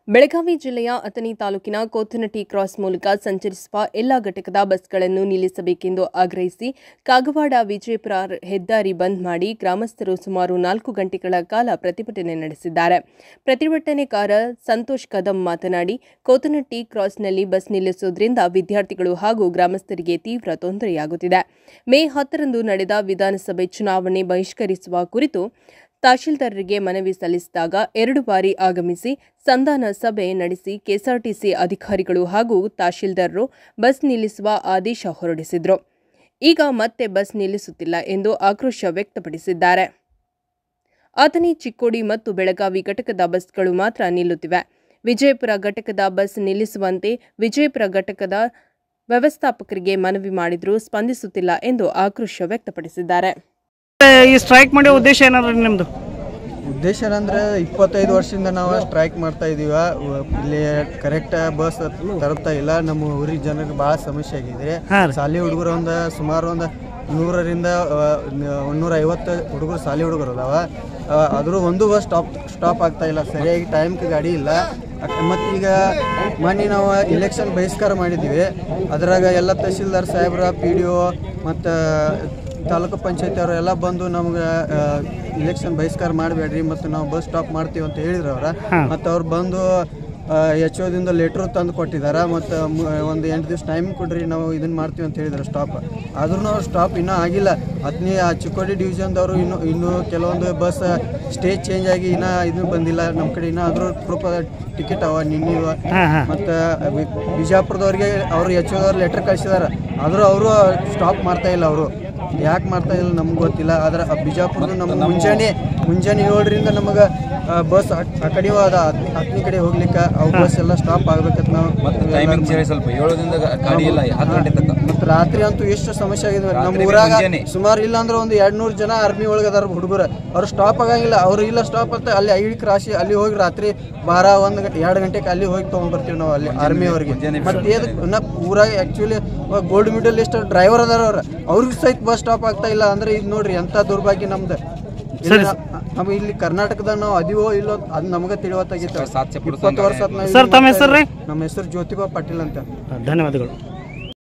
ಬೆಳಗಾವಿ ಜಿಲ್ಲೆಯ ಅಥಣಿ ತಾಲೂಕಿನ ಕೋತನಟಿ ಕ್ರಾಸ್ ಮೂಲಕ ಸಂಚರಿಸುವ ಎಲ್ಲ ಘಟಕದ ಬಸ್ಗಳನ್ನು ನಿಲ್ಲಿಸಬೇಕೆಂದು ಆಗ್ರಹಿಸಿ ಕಾಗವಾಡ ವಿಜಯಪುರ ಹೆದ್ದಾರಿ ಬಂದ್ ಮಾಡಿ ಗ್ರಾಮಸ್ಥರು ಸುಮಾರು ನಾಲ್ಕು ಗಂಟೆಗಳ ಕಾಲ ಪ್ರತಿಭಟನೆ ನಡೆಸಿದ್ದಾರೆ ಪ್ರತಿಭಟನೆಕಾರ ಸಂತೋಷ್ ಕದಂ ಮಾತನಾಡಿ ಕೋತನಟ್ಟಿ ಕ್ರಾಸ್ನಲ್ಲಿ ಬಸ್ ನಿಲ್ಲಿಸುವುದರಿಂದ ವಿದ್ಯಾರ್ಥಿಗಳು ಹಾಗೂ ಗ್ರಾಮಸ್ಥರಿಗೆ ತೀವ್ರ ತೊಂದರೆಯಾಗುತ್ತಿದೆ ಮೇ ಹತ್ತರಂದು ನಡೆದ ವಿಧಾನಸಭೆ ಚುನಾವಣೆ ಬಹಿಷ್ಕರಿಸುವ ಕುರಿತು ತಹಶೀಲ್ದಾರರಿಗೆ ಮನವಿ ಸಲ್ಲಿಸಿದಾಗ ಎರಡು ಬಾರಿ ಆಗಮಿಸಿ ಸಂಧಾನ ಸಭೆ ನಡೆಸಿ ಕೆಎಸ್ಆರ್ಟಿಸಿ ಅಧಿಕಾರಿಗಳು ಹಾಗೂ ತಹಶೀಲ್ದಾರರು ಬಸ್ ನಿಲ್ಲಿಸುವ ಆದೇಶ ಹೊರಡಿಸಿದ್ರು ಈಗ ಮತ್ತೆ ಬಸ್ ನಿಲ್ಲಿಸುತ್ತಿಲ್ಲ ಎಂದು ಆಕ್ರೋಶ ವ್ಯಕ್ತಪಡಿಸಿದ್ದಾರೆ ಅಥಣಿ ಚಿಕ್ಕೋಡಿ ಮತ್ತು ಬೆಳಗಾವಿ ಘಟಕದ ಬಸ್ಗಳು ಮಾತ್ರ ನಿಲ್ಲುತ್ತಿವೆ ವಿಜಯಪುರ ಘಟಕದ ಬಸ್ ನಿಲ್ಲಿಸುವಂತೆ ವಿಜಯಪುರ ಘಟಕದ ವ್ಯವಸ್ಥಾಪಕರಿಗೆ ಮನವಿ ಮಾಡಿದರೂ ಸ್ಪಂದಿಸುತ್ತಿಲ್ಲ ಎಂದು ಆಕ್ರೋಶ ವ್ಯಕ್ತಪಡಿಸಿದ್ದಾರೆ ಈ ಸ್ಟ್ರೈಕ್ ಮಾಡೋ ಉದ್ದೇಶ ಏನಾದ್ರಿ ನಿಮ್ದು ಉದ್ದೇಶ ಏನಂದ್ರೆ ಇಪ್ಪತ್ತೈದು ವರ್ಷದಿಂದ ನಾವು ಸ್ಟ್ರೈಕ್ ಮಾಡ್ತಾ ಇದೀವ ವ- ಇಲ್ಲಿ ಕರೆಕ್ಟ್ ಬಸ್ ತಲುಪ್ತಾ ಇಲ್ಲ ನಮ್ಮ ಊರಿನ ಜನರಿಗೆ ಭಾಳ ಸಮಸ್ಯೆ ಆಗಿದೆ ಹಾ ರೀ. ಶಾಲೆ ಹುಡುಗರು ಒಂದು ಸುಮಾರು ಒಂದು ನೂರರಿಂದ ಒಂದೂರ ಐವತ್ತು ಹುಡುಗರು ಶಾಲೆ ಹುಡುಗರು ಅದಾವ ಆದರೂ ಒಂದು ಬಸ್ ಸ್ಟಾಪ್ ಸ್ಟಾಪ್ ಆಗ್ತಾ ಇಲ್ಲ ಸರಿಯಾಗಿ ಟೈಮ್ಗೆ ಗಾಡಿ ಇಲ್ಲ ಮತ್ತು ಈಗ ಮೊನ್ನೆ ನಾವು ಇಲೆಕ್ಷನ್ ಬಹಿಷ್ಕಾರ ಮಾಡಿದ್ದೀವಿ ಅದ್ರಾಗ ಎಲ್ಲ ತಹಶೀಲ್ದಾರ್ ಸಾಹೇಬ್ರ ಪಿ ಡಿ ಒ ಮತ್ತು ತಾಲೂಕು ಪಂಚಾಯತಿ ಅವರು ಎಲ್ಲ ಬಂದು ನಮ್ಗೆ ಇಲೆಕ್ಷನ್ ಬಹಿಷ್ಕಾರ ಮಾಡಬೇಡ್ರಿ ಮತ್ತು ನಾವು ಬಸ್ ಸ್ಟಾಪ್ ಮಾಡ್ತೀವಿ ಅಂತ ಹೇಳಿದ್ರು ಅವ್ರ ಮತ್ತು ಅವ್ರು ಬಂದು ಎಚ್ ಓದಿಂದ ಲೆಟ್ರ್ ತಂದು ಕೊಟ್ಟಿದ್ದಾರೆ ಮತ್ತು ಒಂದು ಎಂಟು ದಿವಸ ಟೈಮ್ ಕೊಡ್ರಿ ನಾವು ಇದನ್ನ ಮಾಡ್ತೀವಿ ಅಂತ ಹೇಳಿದ್ರು ಸ್ಟಾಪ್ ಆದ್ರೂ ಅವ್ರು ಸ್ಟಾಪ್ ಇನ್ನೂ ಆಗಿಲ್ಲ ಹತ್ತನೇ ಆ ಚಿಕ್ಕೋಡಿ ಡಿವಿಷನ್ದವರು ಇನ್ನೂ ಇನ್ನೂ ಕೆಲವೊಂದು ಬಸ್ ಸ್ಟೇಜ್ ಚೇಂಜ್ ಆಗಿ ಇನ್ನೂ ಇದು ಬಂದಿಲ್ಲ ನಮ್ಮ ಕಡೆ ಇನ್ನೂ ಅದ್ರ ಪ್ರೂಫ್ ಟಿಕೆಟ್ ಅವ ನಿನ್ನಿವ ಹಾಂ ಹಾಂ ಮತ್ತು ಬಿಜಾಪುರದವ್ರಿಗೆ ಅವರು ಎಚ್ ಓದವ್ರು ಲೆಟ್ರ್ ಕಳಿಸಿದಾರೆ ಆದರೂ ಅವರು ಸ್ಟಾಪ್ ಮಾಡ್ತಾ ಇಲ್ಲ ಅವರು ಯಾಕೆ ಮಾಡ್ತಾ ಇಲ್ಲ ನಮ್ಗೆ ಗೊತ್ತಿಲ್ಲ ಆದ್ರೆ ಆ ಬಿಜಾಪುರದ ನಮ್ಗೆ ಮುಂಜಾನೆ ಮುಂಜಾನೆ ಏಳರಿಂದ ನಮಗೆ ಬಸ್ ಆ ಕಡೆ ಅದ ಹತ್ತನೇ ಕಡೆ ಹೋಗ್ಲಿಕ್ಕೆ ಅವು ಬಸ್ ಎಲ್ಲ ಸ್ಟಾಪ್ ಆಗ್ಬೇಕಂತ ನಾವು ಮತ್ತು ಟೈಮಿಂಗ್ ಸೇರಿ ಸ್ವಲ್ಪ ಏಳರಿಂದ ಗಾಡಿ ಇಲ್ಲ ಹತ್ತು ಗಂಟೆ ತನಕ ಮತ್ತು ರಾತ್ರಿ ಅಂತೂ ಎಷ್ಟು ಸಮಸ್ಯೆ ಆಗಿದೆ ನಮ್ಮ ರಾತ್ರಿ ಊರಾಗ ಮುಂಜಾನೆ. ಸುಮಾರು ಇಲ್ಲ ಅಂದ್ರೆ ಒಂದು ಎರಡು ನೂರು ಜನ ಆರ್ಮಿ ಒಳಗೆ ಅದಾರ ಹುಡುಗರು ಅವ್ರು ಸ್ಟಾಪ್ ಆಗಂಗಿಲ್ಲ ಅವ್ರು ಇಲ್ಲ ಸ್ಟಾಪ್ ಅಂತ ಅಲ್ಲಿ ಐಡಿ ಕ್ರಾಸಿ ಅಲ್ಲಿ ಹೋಗಿ ರಾತ್ರಿ ಬಾರ ಒಂದು ಗಂಟೆ ಎರಡು ಗಂಟೆಗೆ ಅಲ್ಲಿ ಹೋಗಿ ತೊಗೊಂಡ್ಬರ್ತೀವಿ ನಾವು ಅಲ್ಲಿ ಆರ್ಮಿ ಅವ್ರಿಗೆ ಮುಂಜಾನೆ ಮತ್ತೆ ಏದಕ್ಕೆ ನಾ ಊರಾಗ actually gold medalist driver ಅದಾರ ಅವ್ರು ಅವ್ರಿಗೆ ಸಹಿತ ಬಸ್ ಸ್ಟಾಪ್ ಆಗ್ತಾ ಇಲ್ಲ ಅಂದ್ರೆ ಇದು ನೋಡ್ರಿ ಎಂಥ ದುರ್ಭಾಗ್ಯ ನಮ್ದು ಇಲ್ಲಿ ನಾ- ನಮ್ಮ ಇಲ್ಲಿ ಕರ್ನಾಟಕದಾಗ ನಾವು ಅದೀವೋ ಇಲ್ಲೋ ಅದು ನಮಗೆ ತಿಳಿವತ್ತಾಗಿತ್ತು ಸಾತ್ಯ ಪುರುಷ ಇಪ್ಪತ್ತು ವರ್ಷ ಆತ್ ನಾವ್ ಸರ್, ಇಲ್ಲಿ ತಮ್ಮ ಮಾಡ್ತಾ ಹೆಸರು ರೀ? ಇದ್ದೀವಿ. ನಮ್ಮ ಹೆಸರು ಜ್ಯೋತಿಬಾ ಪಾಟೀಲ್ ಅಂತ ಧನ್ಯವಾದಗಳು